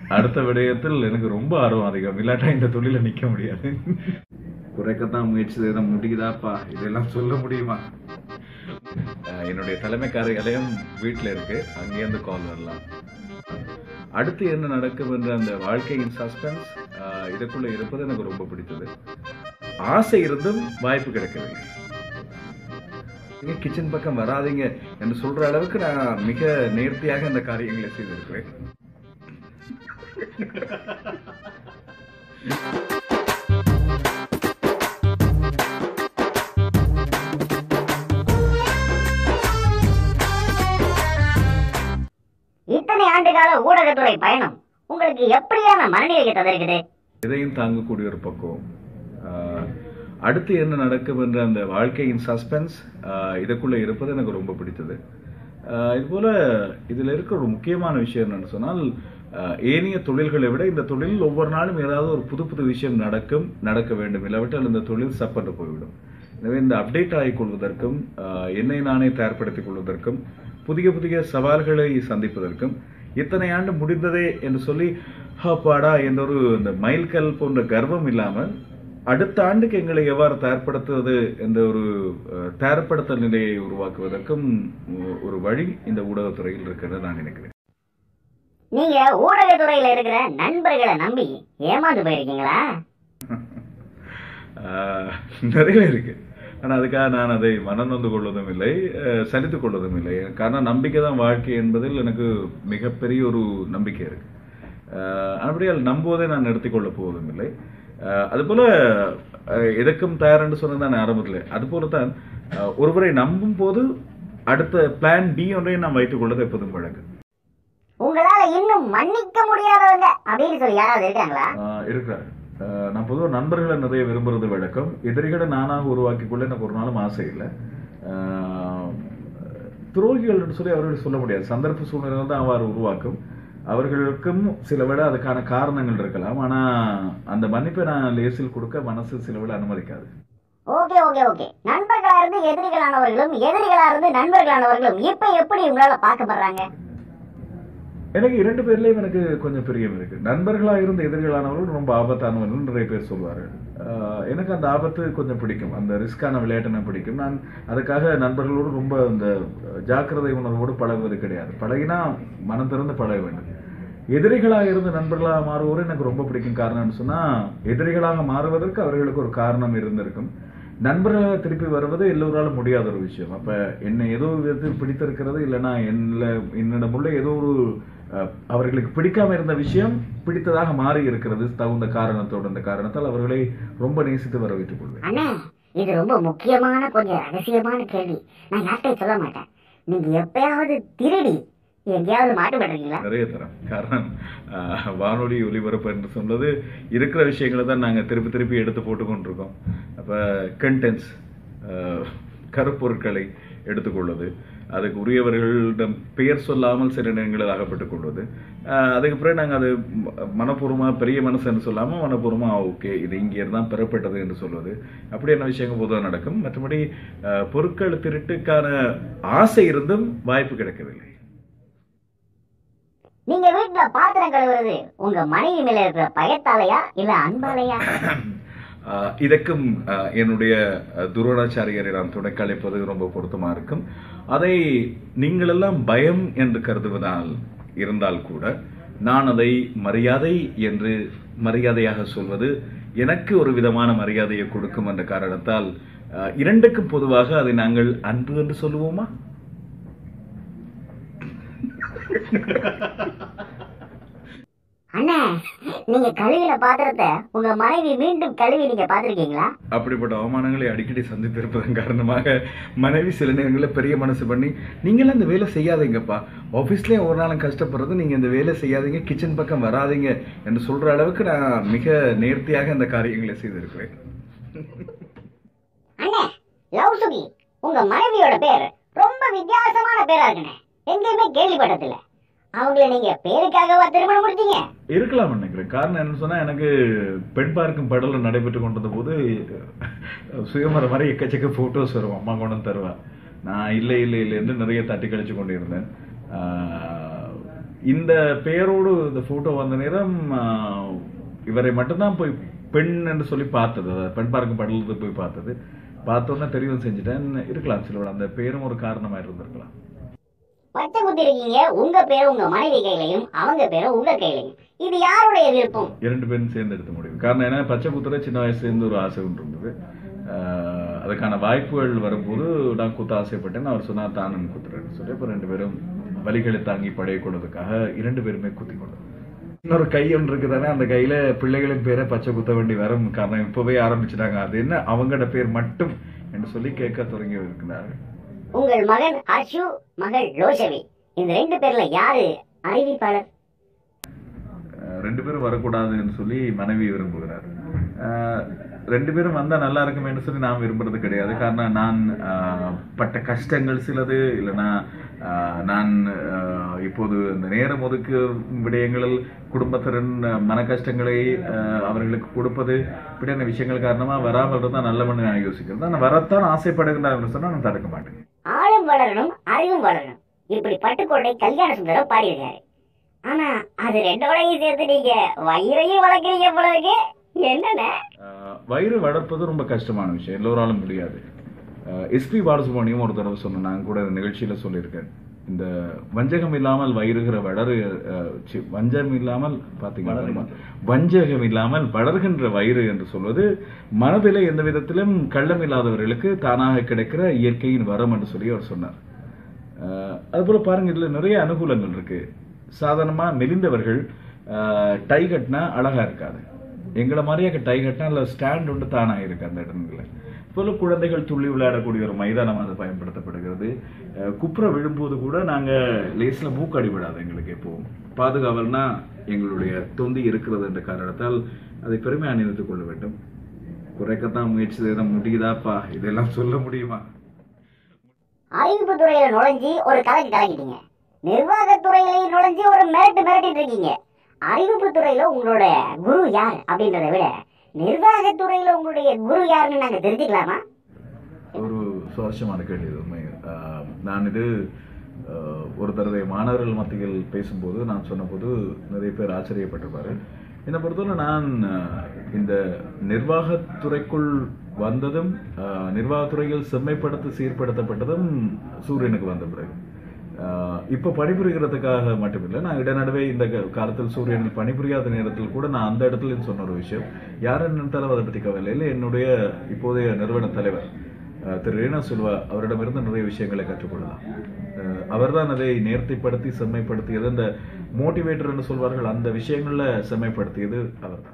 அடுத்த விடயத்தில் எனக்கு ரொம்ப ஆர்வம் அதிகம் இல்லாட்டா இந்த தொழில நிக்க முடியாது குறைக்கத்தான் முயற்சி செய்த முடியுதாப்பா இதெல்லாம் சொல்ல முடியுமா அஹ் என்னுடைய தலைமை காரியாலயம் வீட்டில் இருக்கு அங்கேருந்து கால் வரலாம் அடுத்து என்ன நடக்கும் என்ற அந்த வாழ்க்கையின் சஸ்பென்ஸ் இதுக்குள்ள இருப்பது எனக்கு ரொம்ப பிடித்தது ஆசை இருந்தும் வாய்ப்பு கிடைக்கவில்லை நீங்க கிச்சன் பக்கம் வராதீங்க என்று சொல்ற அளவுக்கு நான் மிக நேர்த்தியாக இந்த காரியங்களை செய்திருக்கிறேன் இத்தனை ஆண்டுகால ஊடகத்துறை பயணம் உங்களுக்கு எப்படியான மனநிலையை தந்திருக்குது இதையும் தாங்கக்கூடிய ஒரு பக்குவம் ஆஹ் அடுத்து என்ன நடக்கும் என்ற அந்த வாழ்க்கையின் சஸ்பென்ஸ் இதுக்குள்ள இருப்பது எனக்கு ரொம்ப பிடித்தது ஆஹ் இது போல இதுல இருக்கிற ஒரு முக்கியமான விஷயம் என்னன்னு சொன்னால் ஆஹ் ஏனைய தொழில்களை விட இந்த தொழிலில் ஒவ்வொரு நாளும் ஏதாவது ஒரு புது புது விஷயம் நடக்கும் நடக்க வேண்டும் இல்லாவிட்டால் இந்த தொழில் சப்பட்டு போய்விடும் எனவே இந்த அப்டேட் ஆகிக் கொள்வதற்கும் ஆஹ் என்னை நானே தயார்படுத்திக் கொள்வதற்கும் புதிய புதிய சவால்களை சந்திப்பதற்கும் இத்தனை ஆண்டு முடிந்ததே என்று சொல்லி ஹாப்பாடா என்ற ஒரு இந்த மைல்கல் போன்ற கர்வம் இல்லாமல் அடுத்த ஆண்டுக்கு எங்களை எவ்வாறு தயார்படுத்துவது என்ற ஒரு அஹ், தயார்படுத்தல் நிலையை உருவாக்குவதற்கும் ஒ- ஒரு வழி இந்த ஊடகத்துறையில் இருக்கிறது நான் நினைக்கிறேன் நீங்க ஊடகத்துறையில இருக்கிற நண்பர்களை நம்பி ஏமாந்து போயிருக்கீங்களா ஆஹ், நிறைய இருக்கு ஆனா அதுக்காக நான் அதை மனம் நொந்து கொள்வதும் இல்லை அஹ், சலித்துக் கொள்வதும் இல்லை காரணம் நம்பிக்கை தான் வாழ்க்கை என்பதில் எனக்கு மிகப்பெரிய ஒரு நம்பிக்கை இருக்கு ஆஹ், அப்படியால் நம்புவதை நான் நிறுத்திக் கொள்ளப் போவதும் இல்லை ஆஹ், அதுபோல அஹ், எதற்கும் தயார் என்று சொன்னது நான் ஆரம்பத்தில் அதுபோலத்தான் ஆஹ், ஒருவரை நம்பும் போது அடுத்த பிளான் பி ஒன்றையும் நான் வைத்துக் கொள்வது எப்போதும் வழக்கு உங்களால இன்னும் மன்னிக்க முடியாதவங்க அப்படின்னு சொல்லி யாராவது இருக்காங்களா ஆஹ் இருக்கிறார் ஆஹ் நான் பொதுவாக நண்பர்களை நிறைய விரும்புறது வழக்கம் எதிரிகளை நானாக உருவாக்கிக் கொள்ள எனக்கு ஒரு நாளும் ஆசை இல்லை ஆஹ் துரோகிகள் சொல்லி அவர்கள் சொல்ல முடியாது சந்தர்ப்ப சூழ்நிலை தான் அவ்வாறு உருவாக்கும் அவர்களுக்கும் சில விட அதுக்கான காரணங்கள் இருக்கலாம் ஆனா அந்த மன்னிப்பை நான் லேசில் கொடுக்க மனசு சில விட அனுமதிக்காது ஓகே ஓகே ஓகே நண்பர்களா இருந்து எதிரிகளானவர்களும் எதிரிகளா இருந்து நண்பர்களானவர்களும் இப்ப எப்படி உங்களால பார்க்கப்படுறாங்க எனக்கு இரண்டு பேர்லயும் எனக்கு கொஞ்சம் பிரியம் இருக்கு நண்பர்களா இருந்த எதிரிகளானவர்கள் ரொம்ப ஆபத்தானவர்கள் நிறைய பேர் சொல்வார்கள் ஆஹ் எனக்கு அந்த ஆபத்து கொஞ்சம் பிடிக்கும் அந்த ரிஸ்கான விளையாட்டு எனக்கு பிடிக்கும் நான் அதுக்காக நண்பர்களோடு ரொம்ப அந்த ஜாக்கிரதை உணர்வோடு பழகுவது கிடையாது பழகினா மனம் திறந்து பழக வேண்டும் எதிரிகளாக இருந்து நண்பர்களாக மாறுவோர் எனக்கு ரொம்ப பிடிக்கும் காரணம்னு சொன்னா எதிரிகளாக மாறுவதற்கு அவர்களுக்கு ஒரு காரணம் இருந்திருக்கும் நண்பர்களாக திருப்பி வருவது எல்லோராலும் முடியாத ஒரு விஷயம் அப்ப என்னை ஏதோ விதத்தில் பிடித்திருக்கிறது இல்லைன்னா என்னில என்னிடமுள்ள ஏதோ ஒரு அஹ், அவர்களுக்கு பிடிக்காம இருந்த விஷயம் பிடித்ததாக மாறி இருக்கிறது தகுந்த காரணத்தோடு அந்த காரணத்தால் அவர்களை ரொம்ப நேசித்து வர வைத்துக் கொள்வேன் அண்ணா இது ரொம்ப முக்கியமான கொஞ்சம் ரகசியமான கேள்வி நான் யார்கிட்டையும் சொல்ல மாட்டேன் நீங்க எப்பயாவது திருடி எங்கேயாவது மாட்டுப்பட்டிருக்கீங்களா நிறைய தரம் காரணம் ஆஹ், வானொலி ஒலிபரப்பு என்று சொன்னது இருக்கிற விஷயங்களை தான் நாங்க திருப்பி திருப்பி எடுத்து போட்டு கொண்டிருக்கோம் அப்ப கண்டென்ட்ஸ் கருப்பொருட்களை எடுத்துக்கொள்வது அதுக்கு உரியவர்களிடம் பெயர் சொல்லாமல் சில நேரங்களில் அகப்பட்டுக் கொள்வது ஆஹ், அதுக்கு பிறகு நாங்கள் அது ம- மனப்பூர்வமா பெரிய மனசுன்னு சொல்லாமல் மனப்பூர்வமா ஓகே இது இங்கே தான் பெறப்பட்டது என்று சொல்வது அப்படியான விஷயங்கள் பொதுவாக நடக்கும் மற்றபடி ஆஹ், பொருட்கள் திருட்டுக்கான ஆசை இருந்தும் வாய்ப்பு கிடைக்கவில்லை நீங்க வீட்டுல பாத்திரம் கழுவுறது உங்க மனைவி மேல இருக்கிற பயத்தாலையா இல்ல அன்பாலையா ஆஹ் இதற்கும் ஆஹ் என்னுடைய ஆஹ் துரோணாச்சாரியரை நான் துணைக்கு அழைப்பது ரொம்ப பொருத்தமா இருக்கும் அதை நீங்கள் எல்லாம் பயம் என்று கருதுவதால் இருந்தால் கூட நான் அதை மரியாதை என்று மரியாதையாக சொல்வது எனக்கு ஒரு விதமான மரியாதையை கொடுக்கும் என்ற காரணத்தால் ஆஹ் இரண்டுக்கும் பொதுவாக அதை நாங்கள் அன்பு என்று சொல்லுவோமா அண்ணா நீங்க கழுவின பாத்திரத்தை உங்க மனைவி மீண்டும் கழுவி நீங்க பாத்திருக்கீங்களா அப்படிப்பட்ட அவமானங்களை அடிக்கடி சந்தித்திருப்பதன் காரணமாக மனைவி சில நேரங்களில் பெரிய மனசு பண்ணி நீங்களாம் இந்த வேலை செய்யாதீங்கப்பா ஆஃபீஸ்லேயே ஒரு நாளும் கஷ்டப்படுறது நீங்கள் இந்த வேலை செய்யாதீங்க கிச்சன் பக்கம் வராதீங்க என்று சொல்கிற அளவுக்கு நான் மிக நேர்த்தியாக இந்த காரியங்களை செய்திருக்கிறேன் அண்ணே லவ் சுகி உங்க மனைவியோட பேர் ரொம்ப வித்தியாசமான பேரா இருக்குண்ணே எங்கேயுமே கேள்விப்பட்டதில்ல அவங்கள நீங்க பேருக்காகவா திருமணம் முடிச்சீங்க இருக்கலாம் நினைக்கிறேன் காரணம் என்ன சொன்னா எனக்கு பெண் பார்க்கும் படல நடைபெற்று கொண்டிருந்த போது சுயமர மாதிரி எக்கச்சக்க போட்டோஸ் வரும் அம்மா கொண்டு வந்து தருவா நான் இல்லை இல்லை இல்லை என்று நிறைய தட்டி கழிச்சு கொண்டிருந்தேன் ஆஹ், இந்த பெயரோடு இந்த போட்டோ வந்த நேரம் ஆஹ், இவரை மட்டும்தான் போய் பெண் என்று சொல்லி பார்த்தது அதாவது பெண் பார்க்கும் படலத்துக்கு போய் பார்த்தது பார்த்தோன்னே தெரிவு செஞ்சுட்டேன் இருக்கலாம் சில அந்த பேரும் ஒரு காரணமா இருந்திருக்கலாம் பச்சை குத்தி இருக்கீங்க உங்க பேரும் உங்க மனைவி கையிலையும் அவங்க பேரும் உங்க கையிலையும் இது யாருடைய விருப்பம் இரண்டு பேரும் சேர்ந்து எடுத்த முடிவு காரணம் என்ன பச்சை குத்துற சின்ன வயசுல இருந்து ஒரு ஆசை ஒன்று இருந்தது ஆஹ், அதுக்கான வாய்ப்புகள் வரும்போது நான் குத்த ஆசைப்பட்டேன் அவர் சொன்னார் தானும் குத்துறேன்னு சொல்லி அப்ப ரெண்டு பேரும் வலிகளை தாங்கி படைய கொண்டதுக்காக இரண்டு பேருமே குத்தி கொண்டோம் இன்னொரு கை ஒன்று இருக்குதானே அந்த கையில பிள்ளைகளின் பேரை பச்சை குத்த வேண்டி வரும் காரணம் இப்பவே ஆரம்பிச்சிட்டாங்க அது என்ன அவங்களோட பேர் மட்டும் என்று சொல்லி கேட்க தொடங்கி இருக்கிறார்கள் உங்கள் மகன் ஹர்ஷு மகள் ரோஷவி இந்த ரெண்டு பேர்ல யாரு அறிவிப்பாளர் அஹ் ரெண்டு பேரும் வரக்கூடாதுன்னு சொல்லி மனைவி விரும்புகிறார் அஹ் ரெண்டு பேரும் வந்தா நல்லா இருக்குமேன்னு சொல்லி நான் விரும்புறது கிடையாது காரணம் நான் அஹ், பட்ட கஷ்டங்கள் சிலது இல்லைன்னா அஹ், நான் அஹ், இப்போது இந்த நேரம் ஒதுக்கு விடயங்களில் குடும்பத்தின் மன கஷ்டங்களை அஹ், அவர்களுக்கு கொடுப்பது இப்படியான விஷயங்கள் காரணமா வராமல் இருந்தா நல்லவன்னு நான் யோசிக்கிறது நான் வரத்தான் ஆசைப்படுகின்றார் சொன்னா நான் தடுக்க மாட்டேன் ஆளும் வளரணும் அறிவும் வளரணும் இப்படி பட்டுக்கோட்டை கல்யாண சுந்தரம் பாடியிருக்காரு ஆனா அது ரெண்டோடையும் சேர்த்து நீங்க வயிறையும் வளர்க்குறீங்க போல இருக்கு என்னண்ணே ஆஹ் வயிறு வளர்ப்பது ரொம்ப கஷ்டமான விஷயம் எல்லோராலும் முடியாது எஸ்பி பாலசுப்ரமணியம் ஒரு தடவை சொன்ன நான் கூட இந்த நிகழ்ச்சியில சொல்லியிருக்கேன் இந்த வஞ்சகம் இல்லாமல் வயிறுகிற வளரு ஆஹ் சி, வஞ்சம் இல்லாமல் பாத்தீங்கன்னா வஞ்சகம் இல்லாமல் வளர்கின்ற வயிறு என்று சொல்வது மனதிலே எந்த விதத்திலும் கள்ளம் இல்லாதவர்களுக்கு தானாக கிடைக்கிற இயற்கையின் வரம் என்று சொல்லி அவர் சொன்னார் ஆஹ் அதுபோல பாருங்க இதுல நிறைய அனுகூலங்கள் இருக்கு சாதாரணமா மெலிந்தவர்கள் ஆஹ் டை கட்டினா அழகா இருக்காது எங்களை மாதிரியே டை கட்டினா அதுல ஸ்டாண்ட் ஒன்று தானா இருக்கு அந்த இடங்கள்ல போல குழந்தைகள் துள்ளி விளையாடக்கூடிய ஒரு மைதானம் அது பயன்படுத்தப்படுகிறது ஆஹ் குப்புற விழும்போது கூட நாங்க லேஸ்ல மூக்கடி விடாது எங்களுக்கு எப்பவும் பாதுகாவல்னா எங்களுடைய தொந்தி இருக்கிறது என்ற காரணத்தால் அதை பெருமையா நினைத்துக் கொள்ள வேண்டும் குறைக்கத்தான் முயற்சி செய்த முடியுதாப்பா இதெல்லாம் சொல்ல முடியுமா அறிவிப்பு துறையில நுழைஞ்சு ஒரு கலக்கு கலக்கிட்டீங்க நிர்வாகத்துறையிலையும் நுழைஞ்சு ஒரு மிரட்டு மிரட்டிட்டு இருக்கீங்க அறிவிப்பு துறையில உங்களோட குரு யார் அப்படின்றத விட நிர்வாகத்துறையில உங்களுடைய குரு யாருன்னு நாங்க தெரிஞ்சுக்கலாமா ஒரு சுவாரஸ்யமான கேள்வி இது உண்மை ஆஹ் நான் இது ஆஹ் ஒரு தடவை மாணவர்கள் மத்தியில் பேசும்போது நான் சொன்னபோது நிறைய பேர் ஆச்சரியப்பட்டிருப்பாரு என்னை பொறுத்தவரை நான் ஆஹ் இந்த நிர்வாகத்துறைக்குள் வந்ததும் ஆஹ் நிர்வாகத்துறையில் செம்மைப்படுத்தி சீர்படுத்தப்பட்டதும் சூரியனுக்கு வந்த பிறகு ஆஹ் இப்ப பணிபுரிகிறதுக்காக மட்டுமில்லை நான் இடைநடுவே இந்த க- காலத்தில் சூரியனில் பணிபுரியாத நேரத்தில் கூட நான் அந்த இடத்துல சொன்ன ஒரு விஷயம் யாருன்னு நினைத்தாலும் அதை பத்தி கவலை இல்லை என்னுடைய இப்போதைய நிறுவன தலைவர் அஹ், திரு ரேணா சில்வா அவரிடமிருந்து நிறைய விஷயங்களை கற்றுக்கொள்ளலாம் அஹ், அவர்தான் அதை நேர்த்திப்படுத்தி செம்மைப்படுத்தியது இந்த மோட்டிவேட்டர் என்று சொல்வார்கள் அந்த விஷயங்கள்ல செம்மைப்படுத்தியது அவர்தான்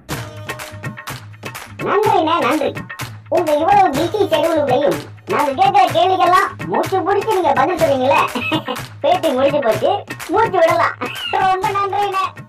நன்றிண்ணே நன்றி உங்க இவ்வளவு பிஸி ஷெடியூலுடையும் நாங்க கேட்கிற கேள்விக்கெல்லாம் மூச்சு பிடிச்சு நீங்க பதில் சொல்றீங்களே பேட்டி முடிஞ்சு போச்சு மூச்சு விடலாம் ரொம்ப நன்றிண்ணே